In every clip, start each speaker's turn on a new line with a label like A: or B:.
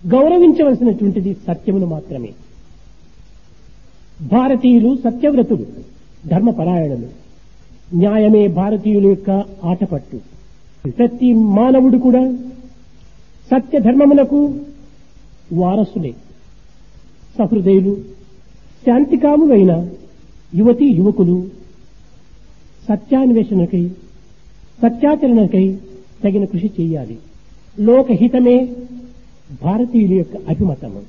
A: గౌరవించవలసినటువంటిది సత్యమును మాత్రమే భారతీయులు సత్యవ్రతుడు ధర్మపరాయణులు న్యాయమే భారతీయుల యొక్క ఆటపట్టు ప్రతి మానవుడు కూడా సత్య ధర్మములకు వారసులే సహృదయులు శాంతికాములైన యువతీ యువకులు సత్యాన్వేషణకై సత్యాచరణకై తగిన కృషి చేయాలి లోకహితమే భారతీయుల యొక్క అభిమతము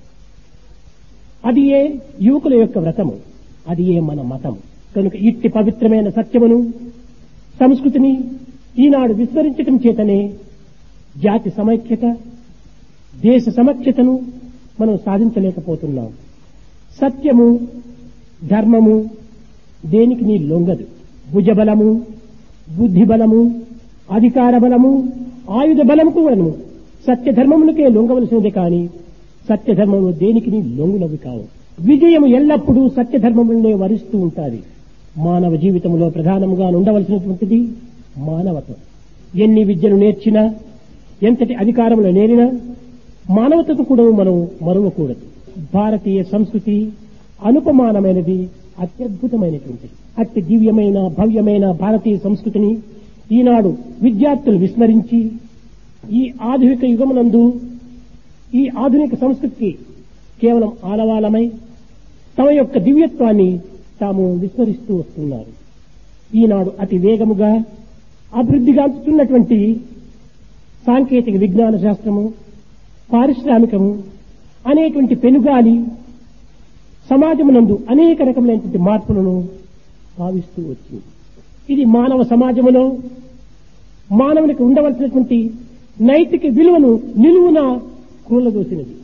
A: అది ఏ యువకుల యొక్క వ్రతము అది ఏ మన మతము కనుక ఇట్టి పవిత్రమైన సత్యమును సంస్కృతిని ఈనాడు విస్మరించటం చేతనే జాతి సమైక్యత దేశ సమైక్యతను మనం సాధించలేకపోతున్నాం సత్యము ధర్మము దేనికి నీ లొంగదు భుజబలము బుద్ధి బలము అధికార బలము ఆయుధ బలము కూడాను సత్య ధర్మములకే లొంగవలసినది కాని సత్య ధర్మము దేనికి నీ లొంగునవి కావు విజయము ఎల్లప్పుడూ సత్య ధర్మములనే వరిస్తూ ఉంటాది మానవ జీవితంలో ప్రధానముగా ఉండవలసినటువంటిది మానవత్వం ఎన్ని విద్యను నేర్చినా ఎంతటి అధికారములు నేరినా మానవతను కూడా మనం మరువకూడదు భారతీయ సంస్కృతి అనుపమానమైనది అత్యద్భుతమైనటువంటిది అతి దివ్యమైన భవ్యమైన భారతీయ సంస్కృతిని ఈనాడు విద్యార్థులు విస్మరించి ఈ ఆధునిక యుగమునందు ఈ ఆధునిక సంస్కృతికి కేవలం ఆలవాలమై తమ యొక్క దివ్యత్వాన్ని తాము విస్మరిస్తూ వస్తున్నారు ఈనాడు అతి వేగముగా అభివృద్ధిగాంచుతున్నటువంటి సాంకేతిక విజ్ఞాన శాస్త్రము పారిశ్రామికము అనేటువంటి పెనుగాలి సమాజమునందు అనేక రకములైనటువంటి మార్పులను భావిస్తూ వచ్చింది ఇది మానవ సమాజములో మానవునికి ఉండవలసినటువంటి నైతిక విలువను నిలువున కూలదోసినది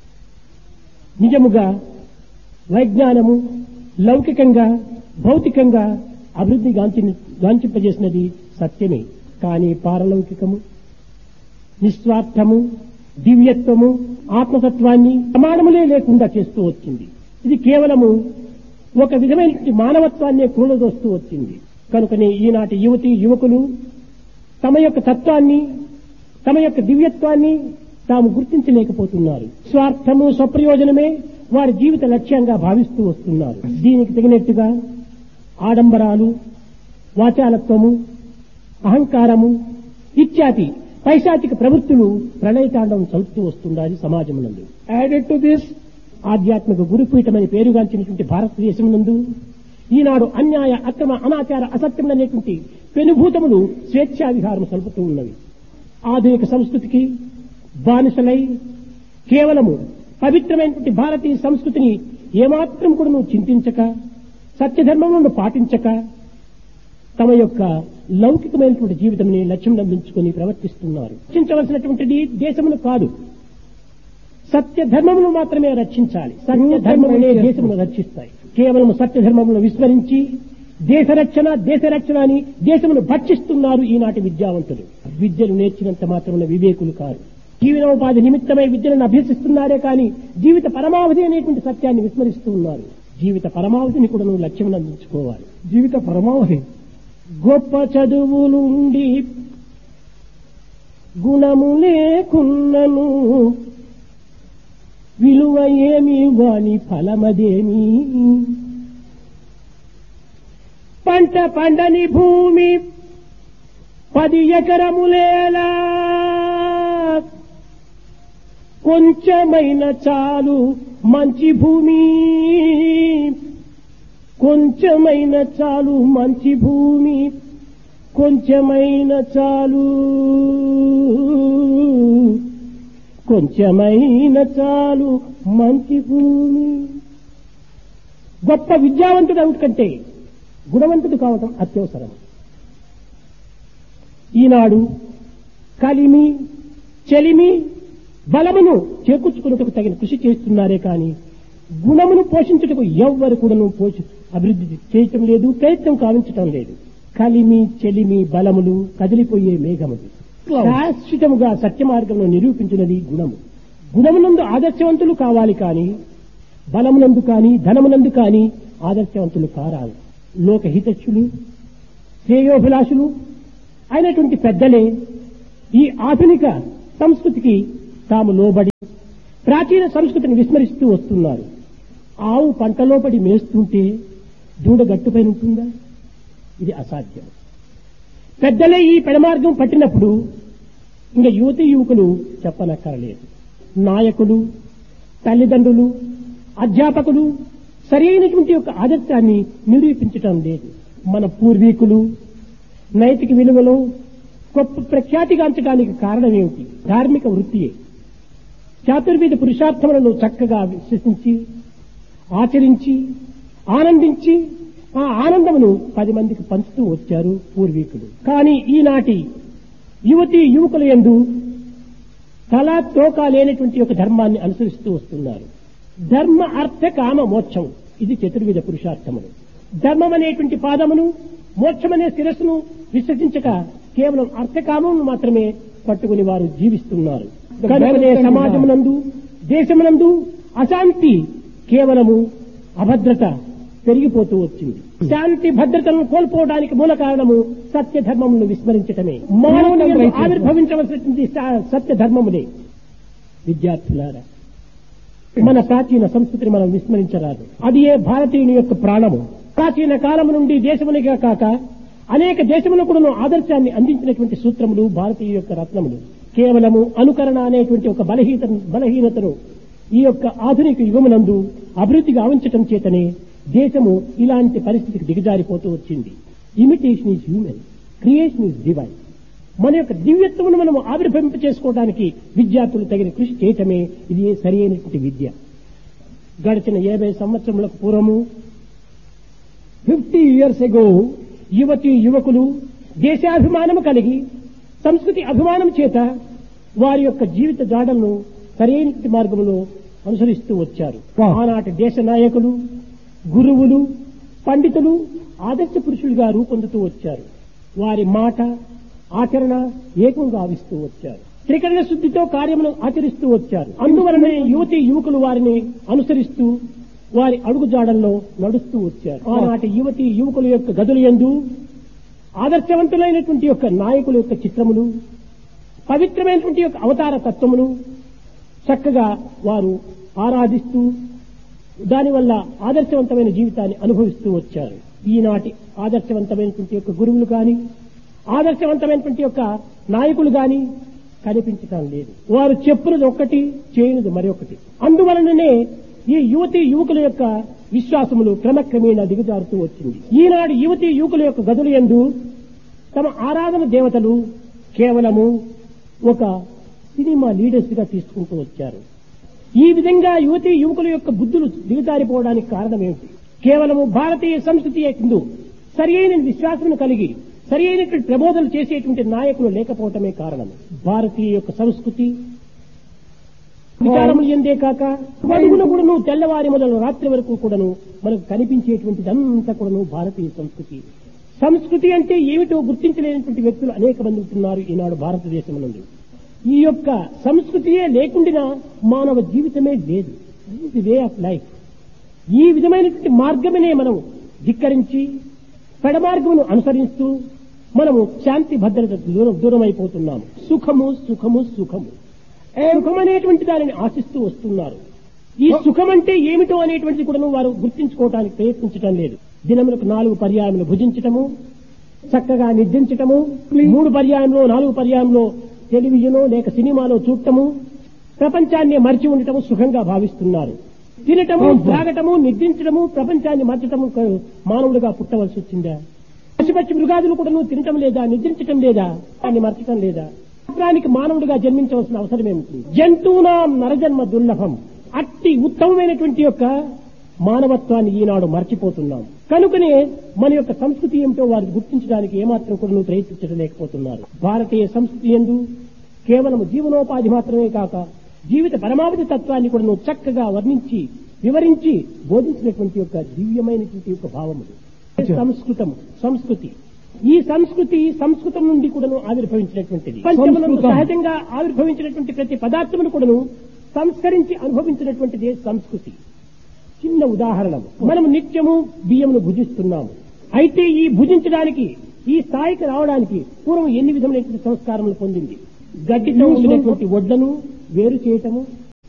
A: నిజముగా వైజ్ఞానము లౌకికంగా భౌతికంగా అభివృద్ధి గాంచి గాంచింపజేసినది సత్యమే కానీ పారలౌకికము నిస్వార్థము దివ్యత్వము ఆత్మతత్వాన్ని ప్రమాణములే లేకుండా చేస్తూ వచ్చింది ఇది కేవలము ఒక విధమైన మానవత్వాన్నే కూలదోస్తూ వచ్చింది కనుకనే ఈనాటి యువతి యువకులు తమ యొక్క తత్వాన్ని తమ యొక్క దివ్యత్వాన్ని తాము గుర్తించలేకపోతున్నారు స్వార్థము స్వప్రయోజనమే వారి జీవిత లక్ష్యంగా భావిస్తూ వస్తున్నారు దీనికి తగినట్టుగా ఆడంబరాలు వాచాలత్వము అహంకారము ఇత్యాది పైశాచిక ప్రవృత్తులు ప్రళయతాండవం చదువుతూ వస్తుండాలి సమాజమునందు యాడెడ్ టు దిస్ ఆధ్యాత్మిక గురుపీఠమని పేరుగాంచినటువంటి భారతదేశమునందు ఈనాడు అన్యాయ అక్రమ అనాచార అసత్యములనేటువంటి పెనుభూతములు స్వేచ్ఛా విహారం సలుపుతూ ఉన్నవి ఆధునిక సంస్కృతికి బానిసలై కేవలము పవిత్రమైనటువంటి భారతీయ సంస్కృతిని ఏమాత్రం కూడా నువ్వు చింతించక సత్యధర్మములను పాటించక తమ యొక్క లౌకికమైనటువంటి జీవితంని లక్ష్యం నందించుకొని ప్రవర్తిస్తున్నారు రక్షించవలసినటువంటిది దేశమును కాదు సత్య ధర్మమును మాత్రమే రక్షించాలి సత్య ధర్మములే దేశమును రక్షిస్తాయి కేవలం సత్య ధర్మమును విస్మరించి దేశ రక్షణ దేశ రక్షణ అని దేశమును భక్షిస్తున్నారు ఈనాటి విద్యావంతులు విద్యను నేర్చినంత మాత్రమున వివేకులు కారు జీవనోపాధి నిమిత్తమై విద్యలను అభ్యసిస్తున్నారే కానీ జీవిత పరమావధి అనేటువంటి సత్యాన్ని విస్మరిస్తూ ఉన్నారు జీవిత పరమావధిని కూడా నువ్వు లక్ష్యం అందించుకోవాలి
B: జీవిత పరమావధి
A: గొప్ప చదువులుండి గుణము లేకున్నను విలువ ఏమి వాని ఫలమదేమి పంట పండని భూమి పది ఎకరములేలా కొంచెమైన చాలు మంచి భూమి కొంచెమైన చాలు మంచి భూమి కొంచెమైన చాలు కొంచెమైన చాలు మంచి భూమి గొప్ప విద్యావంతుడు అవుటకంటే గుణవంతుడు కావటం అత్యవసరం ఈనాడు కలిమి చెలిమి బలమును చేకూర్చుకున్నట్టుకు తగిన కృషి చేస్తున్నారే కానీ గుణమును పోషించుటకు ఎవ్వరు కూడా పోషి అభివృద్ధి చేయటం లేదు ప్రయత్నం కావించటం లేదు కలిమి చెలిమి బలములు కదిలిపోయే మేఘములు శాశ్వతముగా సత్య మార్గంలో నిరూపించినది గుణము గుణమునందు ఆదర్శవంతులు కావాలి కానీ బలమునందు కానీ ధనమునందు కానీ ఆదర్శవంతులు కారాలి లోకహితచ్చులు శ్రేయోభిలాషులు అయినటువంటి పెద్దలే ఈ ఆధునిక సంస్కృతికి తాము లోబడి ప్రాచీన సంస్కృతిని విస్మరిస్తూ వస్తున్నారు ఆవు పంటలో పడి మేస్తుంటే దూడ గట్టుపైన ఉంటుందా ఇది అసాధ్యం పెద్దలే ఈ పెడమార్గం పట్టినప్పుడు ఇంకా యువతి యువకులు చెప్పనక్కరలేదు నాయకులు తల్లిదండ్రులు అధ్యాపకులు సరైనటువంటి యొక్క ఆదర్శాన్ని నిరూపించటం లేదు మన పూర్వీకులు నైతిక విలువలో గొప్ప ప్రఖ్యాతిగాంచడానికి కారణం ఏమిటి ధార్మిక వృత్తియే చాతుర్వేద పురుషార్థములను చక్కగా విశ్వసించి ఆచరించి ఆనందించి ఆ ఆనందమును పది మందికి పంచుతూ వచ్చారు పూర్వీకులు కానీ ఈనాటి యువతి యువకుల యందు తలా తోక లేనటువంటి ఒక ధర్మాన్ని అనుసరిస్తూ వస్తున్నారు ధర్మ అర్థ కామ మోక్షం ఇది చతుర్విధ పురుషార్థములు ధర్మం అనేటువంటి పాదమును మోక్షం అనే శిరస్సును విశ్వసించక కేవలం అర్థకామమును మాత్రమే పట్టుకుని వారు జీవిస్తున్నారు కనుకనే సమాజమునందు దేశమునందు అశాంతి కేవలము అభద్రత పెరిగిపోతూ వచ్చింది శాంతి భద్రతను కోల్పోవడానికి మూల కారణము సత్య ధర్మమును విస్మరించటమే మానవుని యందు ఆవిర్భవించవలసినటువంటి స- సత్య ధర్మములే విద్యార్థులారా మన ప్రాచీన సంస్కృతిని మనం విస్మరించరాదు అది ఏ భారతీయుని యొక్క ప్రాణము ప్రాచీన కాలము నుండి దేశమునిగా కాక అనేక దేశములకు కూడా ఆదర్శాన్ని అందించినటువంటి సూత్రములు భారతీయ యొక్క రత్నములు కేవలము అనుకరణ అనేటువంటి ఒక బలహీన బలహీనతను ఈ యొక్క ఆధునిక యుగమునందు అభివృద్ధి గావించటం చేతనే దేశము ఇలాంటి పరిస్థితికి దిగజారిపోతూ వచ్చింది imitation is human creation is divine మన యొక్క దివ్యత్వమును మనం ఆవిర్భవింప చేసుకోవడానికి విద్యార్థులు తగిన కృషి చేయటమే ఇది సరి అయినటువంటి విద్య గడిచిన యాభై సంవత్సరములకు పూర్వము ఫిఫ్టీ ఇయర్స్ ఎగో యువతి యువకులు దేశాభిమానము కలిగి సంస్కృతి అభిమానం చేత వారి యొక్క జీవిత జాడలను సరైన మార్గంలో అనుసరిస్తూ వచ్చారు ఆనాటి దేశ నాయకులు గురువులు పండితులు ఆదర్శ పురుషులుగా రూపొందుతూ వచ్చారు వారి మాట ఆచరణ ఏకం గావిస్తూ వచ్చారు త్రికరణ శుద్ధితో కార్యమును ఆచరిస్తూ వచ్చారు అందువలనే యువతి యువకులు వారిని అనుసరిస్తూ వారి అడుగుజాడల్లో నడుస్తూ వచ్చారు ఆనాటి యువతి యువకుల యొక్క గదుల యందు ఆదర్శవంతులైనటువంటి యొక్క నాయకుల యొక్క చిత్రములు పవిత్రమైనటువంటి యొక్క అవతార తత్వములు చక్కగా వారు ఆరాధిస్తూ దానివల్ల ఆదర్శవంతమైన జీవితాన్ని అనుభవిస్తూ వచ్చారు ఈనాటి ఆదర్శవంతమైనటువంటి యొక్క గురువులు కానీ ఆదర్శవంతమైనటువంటి యొక్క నాయకులు గాని కనిపించటం లేదు వారు చెప్పునది ఒక్కటి చేయనిది మరొకటి అందువలననే ఈ యువతి యువకుల యొక్క విశ్వాసములు క్రమక్రమేణా దిగజారుతూ వచ్చింది ఈనాడు యువతి యువకుల యొక్క గదుల యందు తమ ఆరాధన దేవతలు కేవలము ఒక సినిమా లీడర్స్ గా తీసుకుంటూ వచ్చారు ఈ విధంగా యువతి యువకుల యొక్క బుద్ధులు దిగజారిపోవడానికి కారణం ఏమిటి కేవలము భారతీయ సంస్కృతి ఎందు సరి అయిన విశ్వాసమును కలిగి సరి అయినటువంటి ప్రబోధనలు చేసేటువంటి నాయకులు లేకపోవటమే కారణం భారతీయ యొక్క సంస్కృతి విచారములు ఎందే కాక అడుగున కూడాను తెల్లవారి మొదలు రాత్రి వరకు కూడాను మనకు కనిపించేటువంటిదంతా కూడాను భారతీయ సంస్కృతి సంస్కృతి అంటే ఏమిటో గుర్తించలేనటువంటి వ్యక్తులు అనేక మంది ఉంటున్నారు ఈనాడు భారతదేశం ఈ యొక్క సంస్కృతియే లేకుండా మానవ జీవితమే లేదు ది వే ఆఫ్ లైఫ్ ఈ విధమైనటువంటి మార్గమనే మనం ధిక్కరించి పెడమార్గమును అనుసరిస్తూ మనము శాంతి భద్రత దూరం దూరమైపోతున్నాము సుఖము సుఖము సుఖము సుఖం అనేటువంటి దానిని ఆశిస్తూ వస్తున్నారు ఈ సుఖం అంటే ఏమిటో అనేటువంటిది కూడా వారు గుర్తించుకోవడానికి ప్రయత్నించడం లేదు దినములకు నాలుగు పర్యాయములు భుజించటము చక్కగా నిద్రించటము మూడు పర్యాయంలో నాలుగు పర్యాయంలో టెలివిజనో లేక సినిమాలో చూడటము ప్రపంచాన్ని మరిచి ఉండటము సుఖంగా భావిస్తున్నారు తినటము త్రాగటము నిద్రించడము ప్రపంచాన్ని మర్చటము క- మానవుడిగా పుట్టవలసి వచ్చిందా పశు పక్షి మృగాదులు కూడా నువ్వు తినటం లేదా నిద్రించటం లేదా దాన్ని మర్చటం లేదా మాత్రానికి మానవుడిగా జన్మించవలసిన అవసరం ఏమిటి జంతువునాం నరజన్మ దుర్లభం అట్టి ఉత్తమమైనటువంటి యొక్క మానవత్వాన్ని ఈనాడు మర్చిపోతున్నాం కనుకనే మన యొక్క సంస్కృతి ఏమిటో వారు గుర్తించడానికి ఏమాత్రం కూడా నువ్వు ప్రయత్నించడం లేకపోతున్నారు భారతీయ సంస్కృతి ఎందు కేవలం జీవనోపాధి మాత్రమే కాక జీవిత పరమావధి తత్వాన్ని కూడా నువ్వు చక్కగా వర్ణించి వివరించి బోధించినటువంటి యొక్క దివ్యమైనటువంటి యొక్క భావములు సంస్కృతం సంస్కృతి ఈ సంస్కృతి సంస్కృతం నుండి కూడాను ఆవిర్భవించినటువంటిది పంచములను సహజంగా ఆవిర్భవించినటువంటి ప్రతి పదార్థమును కూడాను సంస్కరించి అనుభవించినటువంటిది సంస్కృతి చిన్న ఉదాహరణ మనం నిత్యము బియ్యమును భుజిస్తున్నాము అయితే ఈ భుజించడానికి ఈ స్థాయికి రావడానికి పూర్వం ఎన్ని విధమైనటువంటి సంస్కారములు పొందింది గడ్డితో ఉండినటువంటి వడ్లను వేరు చేయటము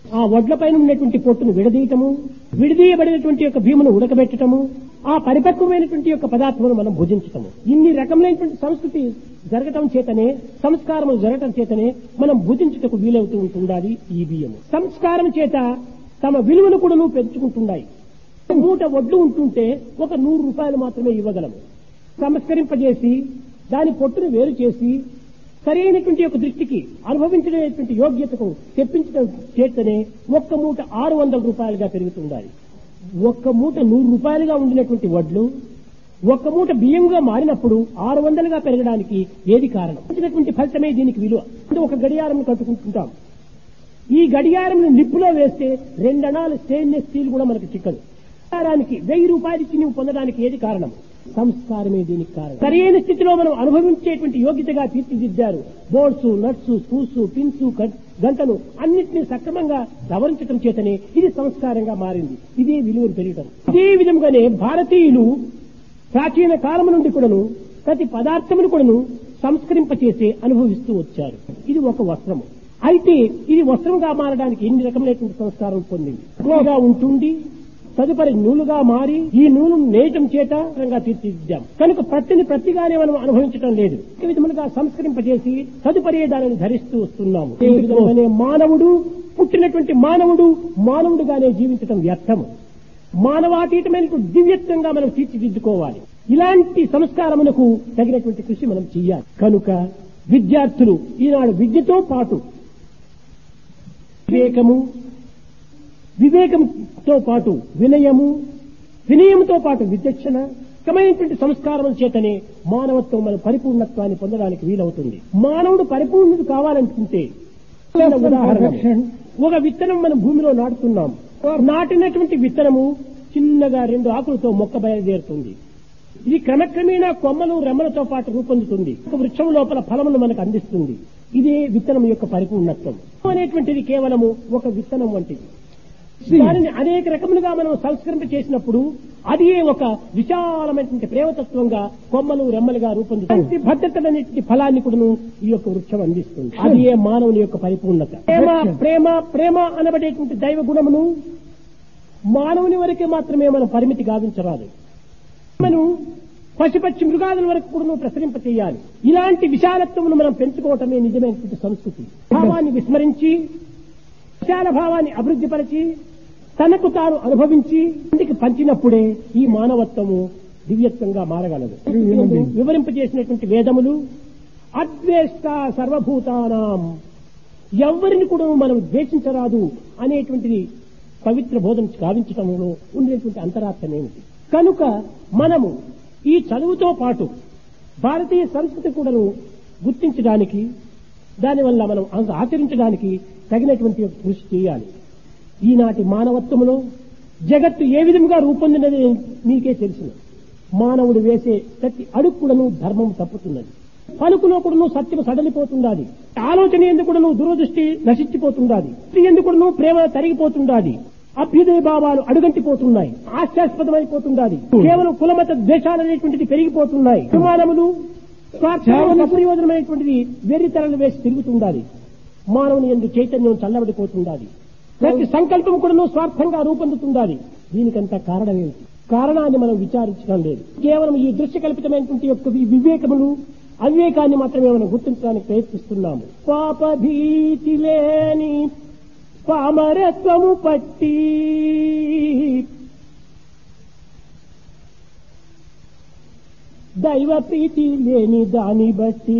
A: ఆ వడ్ల పైన ఉన్నటువంటి పొట్టును విడదీయటము విడదీయబడినటువంటి యొక్క భీమును ఉడకబెట్టటము ఆ పరిపక్వమైనటువంటి యొక్క పదార్థమును మనం భుజించటము ఇన్ని రకములైనటువంటి సంస్కృతి జరగటం చేతనే సంస్కారములు జరగటం చేతనే మనం భుజించుటకు వీలవుతూ ఉంటుండాలి ఈ బియ్యము సంస్కారం చేత తమ విలువను కూడా నువ్వు పెంచుకుంటున్నాయి మూట వడ్లు ఉంటుంటే ఒక నూరు రూపాయలు మాత్రమే ఇవ్వగలము సంస్కరింపజేసి దాని పొట్టును వేరు చేసి సరైనటువంటి యొక్క దృష్టికి అనుభవించలేనటువంటి యోగ్యతకు తెప్పించడం చేతనే ఒక్క మూట ఆరు వందల రూపాయలుగా పెరుగుతుండాలి ఒక్క మూట నూరు రూపాయలుగా ఉండినటువంటి వడ్లు ఒక్క మూట బియ్యంగా మారినప్పుడు ఆరు వందలుగా పెరగడానికి ఏది కారణం వచ్చినటువంటి ఫలితమే దీనికి విలువ అంటే ఒక గడియారం కట్టుకుంటుంటాం ఈ గడియారంను నిప్పులో వేస్తే రెండణాలు స్టెయిన్లెస్ స్టీల్ కూడా మనకు చిక్కదు గడియారానికి వెయ్యి రూపాయలు ఇచ్చి నువ్వు పొందడానికి ఏది కారణం సంస్కారమే దీనికి కారణం సరైన స్థితిలో మనం అనుభవించేటువంటి యోగ్యతగా తీర్చిదిద్దారు బోర్డ్స్ నట్స్ స్క్రూస్ పిన్స్ గంటలు అన్నింటినీ సక్రమంగా సవరించడం చేతనే ఇది సంస్కారంగా మారింది ఇదే విలువను పెరగటం ఇదే విధంగానే భారతీయులు ప్రాచీన కాలం నుండి కూడాను ప్రతి పదార్థమును కూడాను సంస్కరింపచేసే అనుభవిస్తూ వచ్చారు ఇది ఒక వస్త్రము అయితే ఇది వస్త్రంగా మారడానికి ఎన్ని రకములైనటువంటి సంస్కారం పొందింది ఎక్కువగా ఉంటుంది తదుపరి నూలుగా మారి ఈ నూలు నేయటం చేత రంగా తీర్చిదిద్దాం కనుక ప్రతిని ప్రతిగానే మనం అనుభవించడం లేదు ఈ విధములుగా సంస్కరింపజేసి తదుపరి దానిని ధరిస్తూ వస్తున్నాము ఈ విధంగానే మానవుడు పుట్టినటువంటి మానవుడు మానవుడుగానే జీవించటం వ్యర్థము మానవాతీతమైనటువంటి దివ్యత్వంగా మనం తీర్చిదిద్దుకోవాలి ఇలాంటి సంస్కారమునకు తగినటువంటి కృషి మనం చెయ్యాలి కనుక విద్యార్థులు ఈనాడు విద్యతో పాటు వివేకము వివేకంతో పాటు వినయము వినయంతో పాటు విచక్షణ క్రమైనటువంటి సంస్కారముల చేతనే మానవత్వం మన పరిపూర్ణత్వాన్ని పొందడానికి వీలవుతుంది మానవుడు పరిపూర్ణుడు కావాలనుకుంటే చిన్న ఉదాహరణ ఒక విత్తనం మనం భూమిలో నాటుతున్నాం నాటినటువంటి విత్తనము చిన్నగా రెండు ఆకులతో మొక్క బయలుదేరుతుంది ఇది క్రమక్రమేణా కొమ్మలు రెమ్మలతో పాటు రూపొందుతుంది ఒక వృక్షం లోపల ఫలమును మనకు అందిస్తుంది ఇదే విత్తనం యొక్క పరిపూర్ణత్వం అనేటువంటిది కేవలము ఒక విత్తనం వంటిది దానిని అనేక రకములుగా మనం సంస్కరింప చేసినప్పుడు అది ఒక విశాలమైనటువంటి ప్రేమతత్వంగా కొమ్మలు రెమ్మలుగా రూపొందుతుంది భద్రతలనేటువంటి ఫలాన్ని కూడా ఈ యొక్క వృక్షం అందిస్తుంది అది ఏ మానవుని యొక్క పరిపూర్ణత ప్రేమ ప్రేమ ప్రేమ అనబడేటువంటి దైవ గుణమును మానవుని వరకే మాత్రమే మనం పరిమితి గావించరాదు మనం పశుపక్షి మృగాదుల వరకు కూడా నువ్వు ప్రసరింప చేయాలి ఇలాంటి విశాలత్వమును మనం పెంచుకోవటమే నిజమైనటువంటి సంస్కృతి భావాన్ని విస్మరించి విశాల భావాన్ని అభివృద్ధిపరిచి తనకు తాను అనుభవించి ఇంటికి పంచినప్పుడే ఈ మానవత్వము దివ్యత్వంగా మారగలదు వివరింపజేసినటువంటి వేదములు అద్వేష్ట సర్వభూతానాం ఎవరిని కూడా మనం ద్వేషించరాదు అనేటువంటిది పవిత్ర బోధన గావించటంలో ఉండేటువంటి అంతరార్థం ఏమిటి కనుక మనము ఈ చదువుతో పాటు భారతీయ సంస్కృతి కూడాను గుర్తించడానికి దానివల్ల మనం ఆచరించడానికి తగినటువంటి కృషి చేయాలి ఈనాటి మానవత్వములో జగత్తు ఏ విధంగా రూపొందినది మీకే తెలుసు మానవుడు వేసే ప్రతి అడుగు కూడాను ధర్మం తప్పుతున్నది పలుకులో కూడాను సత్యం సడలిపోతుండాలి ఆలోచన ఎందుకును దురదృష్టి నశించిపోతుండాలి ఎందుకును ప్రేమ తరిగిపోతుండాలి అభ్యుదయ భావాలు అడుగంటిపోతున్నాయి ఆశాస్పదమైపోతుండాలి కేవలం కులమత ద్వేషాలు అనేటువంటిది పెరిగిపోతున్నాయి విమానములు అప్రయోజనమైనటువంటిది వెర్రితరలు వేసి తిరుగుతుండాలి మానవుని ఎందు చైతన్యం చల్లబడిపోతుండాలి ప్రతి సంకల్పం కూడా స్వార్థంగా రూపొందుతుండాలి దీనికంతా కారణం ఏమిటి కారణాన్ని మనం విచారించడం లేదు కేవలం ఈ దృశ్య కల్పితమైనటువంటి యొక్క ఈ వివేకములు అవివేకాన్ని మాత్రమే మనం గుర్తించడానికి ప్రయత్నిస్తున్నాము పాప భీతి లేని పామరత్వము పట్టి దైవ ప్రీతి లేని దాని బట్టి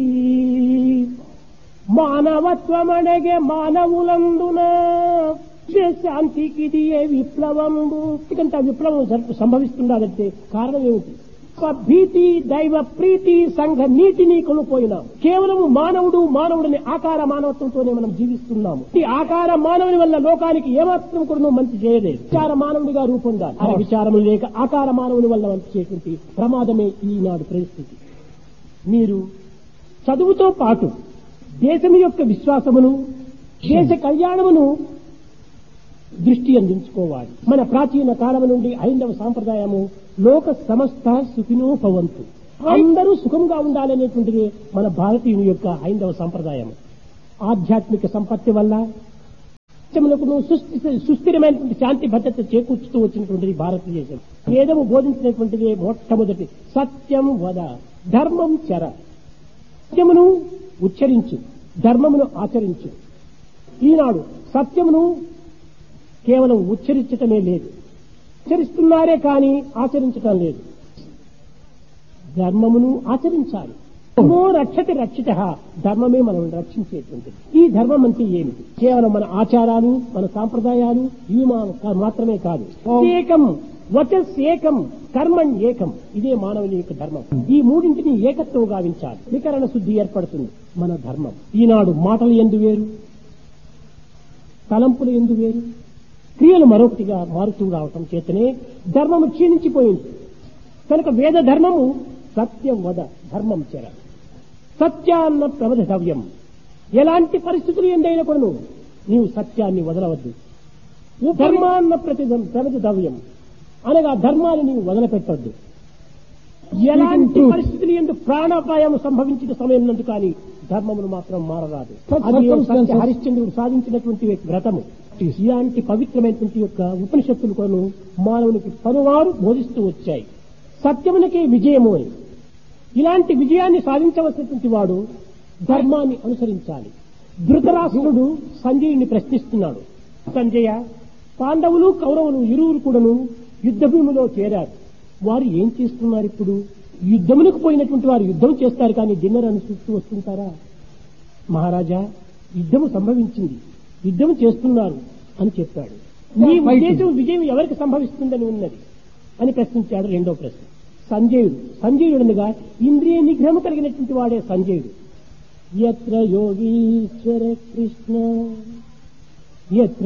A: మానవత్వమనగే మానవులందున శాంతికి ఇది ఏ విప్లవంబు ఇకంత విప్లవం జరుపు సంభవిస్తుండాలంటే కారణం ఏమిటి ఒక భీతి దైవ ప్రీతి సంఘ నీతిని కొనుపోయినాం కేవలం మానవుడు మానవుడిని ఆకార మానవత్వంతోనే మనం జీవిస్తున్నాము ఈ ఆకార మానవుని వల్ల లోకానికి ఏమాత్రం కూడా మంచి చేయలేదు విచార మానవుడిగా రూపొందాలి ఆ విచారము లేక ఆకార మానవుని వల్ల మంచి చేయటువంటి ప్రమాదమే ఈనాడు పరిస్థితి మీరు చదువుతో పాటు దేశం యొక్క విశ్వాసమును దేశ కళ్యాణమును దృష్టి అందించుకోవాలి మన ప్రాచీన కాలం నుండి ఐందవ సాంప్రదాయము లోక సమస్త సుఖినో భవంతు అందరూ సుఖంగా ఉండాలనేటువంటిది మన భారతీయుని యొక్క ఐందవ సంప్రదాయం ఆధ్యాత్మిక సంపత్తి వల్ల ప్రపంచములకు సుస్థి సుస్థిరమైనటువంటి శాంతి భద్రత చేకూర్చుతూ వచ్చినటువంటిది భారతదేశం వేదము బోధించినటువంటిది మొట్టమొదటి సత్యం వద ధర్మం చెర సత్యమును ఉచ్చరించు ధర్మమును ఆచరించు ఈనాడు సత్యమును కేవలం ఉచ్చరించటమే లేదు ఉచ్చరిస్తున్నారే కానీ ఆచరించటం లేదు ధర్మమును ఆచరించాలి ధర్మో రక్షతి రక్షిత ధర్మమే మనం రక్షించేటువంటిది ఈ ధర్మం అంటే ఏమిటి కేవలం మన ఆచారాలు మన సాంప్రదాయాలు ఇవి మా- మాత్రమే కాదు ఏకం వచస్ ఏకం కర్మణ్ ఏకం ఇదే మానవుని యొక్క ధర్మం ఈ మూడింటిని ఏకత్వం గావించాలి వికరణ శుద్ధి ఏర్పడుతుంది మన ధర్మం ఈనాడు మాటలు ఎందు వేరు తలంపులు ఎందు వేరు క్రియలు మరొకటిగా మారుతూ రావటం చేతనే ధర్మము క్షీణించిపోయింది కనుక వేద ధర్మము సత్యం వద ధర్మం చెర సత్యాన్న ప్రవధవ్యం ఎలాంటి పరిస్థితులు ఎందైనా కూడాను నీవు సత్యాన్ని వదలవద్దు ధర్మాన్న ప్రతి ప్రవధవ్యం అనగా ధర్మాన్ని నీవు వదలపెట్టవద్దు ఎలాంటి పరిస్థితులు ఎందు ప్రాణాపాయం సంభవించిన సమయం నందు కానీ ధర్మమును మాత్రం మారరాదు అది సత్య హరిశ్చంద్రుడు సాధించినటువంటి వ్రతము ఇలాంటి పవిత్రమైనటువంటి యొక్క ఉపనిషత్తులు కొను మానవునికి పలువారు బోధిస్తూ వచ్చాయి సత్యమునకే విజయము అని ఇలాంటి విజయాన్ని సాధించవలసినటువంటి వాడు ధర్మాన్ని అనుసరించాలి ధృతరాష్ట్రుడు సంజయుని ప్రశ్నిస్తున్నాడు సంజయ పాండవులు కౌరవులు ఇరువురు కూడాను యుద్ధ భూమిలో చేరారు వారు ఏం చేస్తున్నారు ఇప్పుడు యుద్ధమునకు పోయినటువంటి వారు యుద్ధం చేస్తారు కానీ డిన్నర్ అనుసరిస్తూ వస్తుంటారా మహారాజా యుద్ధము సంభవించింది యుద్ధం చేస్తున్నారు అని చెప్పాడు నీ ఉద్దేశం విజయం ఎవరికి సంభవిస్తుందని ఉన్నది అని ప్రశ్నించాడు రెండో ప్రశ్న సంజయుడు సంజయుడుగా ఇంద్రియ నిగ్రహం కలిగినటువంటి వాడే సంజయుడు ఎత్ర యోగీశ్వర కృష్ణ ఎత్ర